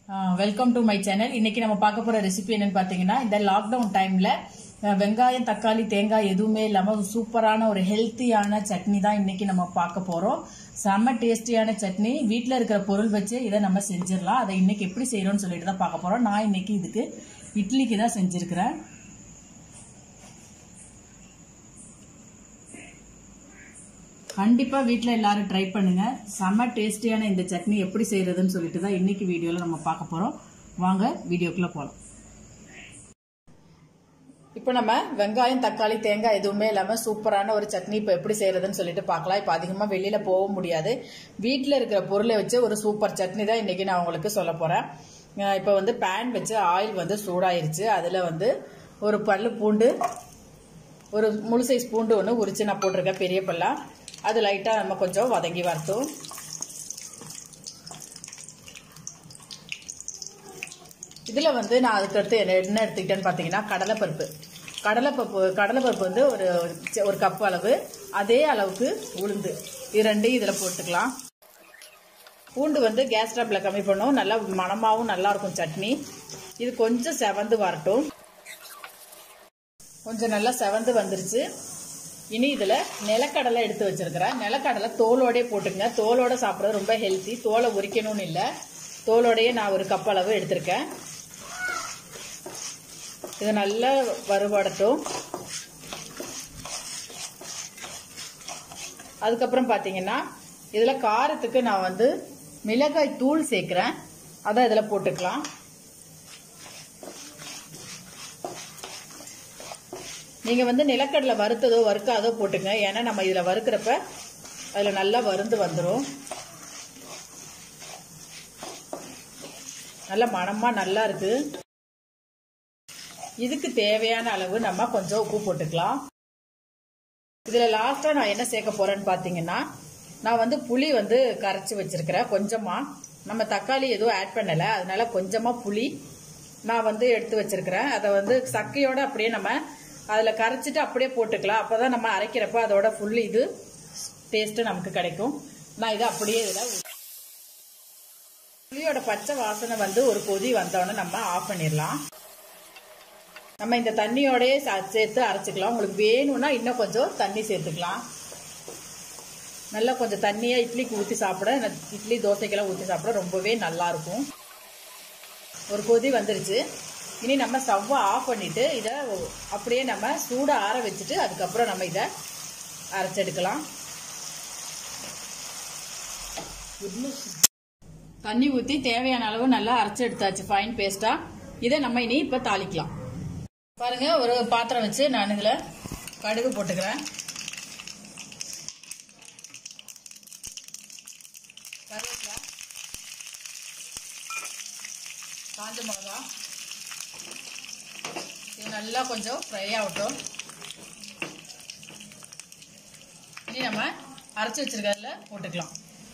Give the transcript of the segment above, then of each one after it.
welcome to my channel இன்னைக்கு நம்ம பார்க்க போற ரெசிபி என்னன்னு பார்த்தீங்கன்னா இந்த லாக்டவுன் டைம்ல அஹ், வெங்காயம் தக்காளி தேங்காய் எதுவுமே இல்லாம ஒரு சூப்பரான ஒரு ஹெல்த்தியான சட்னி தான் இன்னைக்கு நம்ம பார்க்க போறோம் செம்ம டேஸ்டியான சட்னி வீட்டில் இருக்கிற பொருள் வச்சு இதை நம்ம செஞ்சிடலாம் அதை இன்னைக்கு எப்படி செய்யறோம்னு சொல்லிட்டு தான் பார்க்க போறோம் நான் இன்னைக்கு இதுக்கு இட்லிக்கு தான் செஞ்சிருக்கிறேன் கண்டிப்பா வீட்டில் எல்லாரும் ட்ரை பண்ணுங்க செம்ம டேஸ்டியான இந்த சட்னி எப்படி செய்யறதுன்னு சொல்லிட்டு தான் இன்னைக்கு வீடியோல நம்ம பார்க்க போறோம் வாங்க வீடியோக்குள்ள போகலாம் இப்போ நம்ம வெங்காயம் தக்காளி தேங்காய் எதுவுமே இல்லாமல் சூப்பரான ஒரு சட்னி இப்போ எப்படி செய்யறதுன்னு சொல்லிட்டு பார்க்கலாம் இப்போ அதிகமாக வெளியில் போக முடியாது வீட்டில் இருக்கிற பொருளை வச்சு ஒரு சூப்பர் சட்னி தான் இன்னைக்கு நான் உங்களுக்கு சொல்ல போகிறேன் இப்போ வந்து பேன் வச்சு ஆயில் வந்து சூடாயிருச்சு அதில் வந்து ஒரு பல்லு பூண்டு ஒரு முழு சைஸ் பூண்டு ஒன்று உரிச்சு நான் போட்டிருக்கேன் பெரிய பல்லா அது லைட்டாக நம்ம கொஞ்சம் வதங்கி வரட்டும் இதில் வந்து நான் அதுக்கடுத்து என்ன என்ன எடுத்துக்கிட்டேன்னு பார்த்தீங்கன்னா கடலைப்பருப்பு கடலைப்பருப்பு கடலைப்பருப்பு வந்து ஒரு சி- ஒரு கப் அளவு அதே அளவுக்கு உளுந்து இது ரெண்டையும் இதில் போட்டுக்கலாம் பூண்டு வந்து கேஸ் ஸ்டவ்ல கம்மி பண்ணும் நல்லா மணமாவும் நல்லா இருக்கும் சட்னி இது கொஞ்சம் செவந்து வரட்டும் கொஞ்சம் நல்லா செவந்து வந்துருச்சு இனி இதில் நிலக்கடலை எடுத்து வச்சிருக்கிறேன் நிலக்கடலை தோலோடயே போட்டுக்கங்க தோலோட சாப்பிட்றது ரொம்ப ஹெல்த்தி தோலை உரிக்கணும்னு இல்லை தோலோடையே நான் ஒரு கப் அளவு எடுத்திருக்கேன் இது நல்லா வறுபடட்டும் அதுக்கப்புறம் பார்த்தீங்கன்னா இதில் காரத்துக்கு நான் வந்து மிளகாய் தூள் சேர்க்குறேன் அதை இதில் போட்டுக்கலாம் நீங்க வந்து நிலக்கடலை வறுத்ததோ வறுக்காதோ போட்டுங்க ஏன்னா நம்ம இதுல வறுக்கிறப்ப அதுல நல்லா வருந்து வந்துடும் நல்ல மணமா நல்லா இருக்கு இதுக்கு தேவையான அளவு நம்ம கொஞ்சம் உப்பு போட்டுக்கலாம் இதுல லாஸ்டா நான் என்ன சேர்க்க போறேன்னு பாத்தீங்கன்னா நான் வந்து புளி வந்து கரைச்சி வச்சிருக்கிறேன் கொஞ்சமா நம்ம தக்காளி எதுவும் ஆட் பண்ணல அதனால கொஞ்சமா புளி நான் வந்து எடுத்து வச்சிருக்கிறேன் அதை வந்து சக்கையோட அப்படியே நம்ம அதில் கரைச்சிட்டு அப்படியே போட்டுக்கலாம் அப்பதான் நம்ம அரைக்கிறப்ப அதோட ஃபுல் இது டேஸ்ட்டு நமக்கு கிடைக்கும் நான் இதை அப்படியே இதில் புளியோட பச்சை வாசனை வந்து ஒரு கொதி வந்தோடனே நம்ம ஆஃப் பண்ணிடலாம் நம்ம இந்த தண்ணியோடயே சா- சேர்த்து அரைச்சிக்கலாம் உங்களுக்கு வேணும்னா இன்னும் கொஞ்சம் தண்ணி சேர்த்துக்கலாம் நல்லா கொஞ்சம் தண்ணியா இட்லிக்கு ஊற்றி சாப்பிட இந்த இட்லி தோசைக்கெல்லாம் ஊற்றி சாப்பிட ரொம்பவே நல்லா இருக்கும் ஒரு கொதி வந்துருச்சு இனி நம்ம ஸ்டவ்வை ஆஃப் பண்ணிட்டு இதை அப்படியே நம்ம சூட ஆற வச்சுட்டு அதுக்கப்புறம் நம்ம இதை அரைச்செடுக்கலாம் தண்ணி ஊற்றி தேவையான அளவு நல்லா அரைச்சு எடுத்தாச்சு ஃபைன் பேஸ்டா இதை நம்ம இனி இப்போ தாளிக்கலாம் பாருங்க ஒரு பாத்திரம் வச்சு நான் இதில் கடுகு போட்டுக்கிறேன் கருவேப்பிலை காஞ்ச மிளகா இது நல்லா கொஞ்சம் ஃப்ரை ஆகட்டும் இனி நம்ம அரைச்சி வச்சிருக்கிறதுல போட்டுக்கலாம்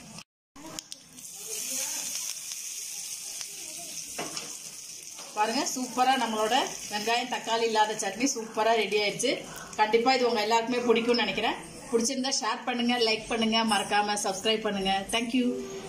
பாருங்க சூப்பரா நம்மளோட வெங்காயம் தக்காளி இல்லாத சட்னி சூப்பரா ரெடி ஆயிடுச்சு கண்டிப்பா இது உங்க எல்லாருக்குமே பிடிக்கும்னு நினைக்கிறேன் பிடிச்சிருந்தா ஷேர் பண்ணுங்க லைக் பண்ணுங்க மறக்காம சப்ஸ்கிரைப் பண்ணுங்க தேங்க்யூ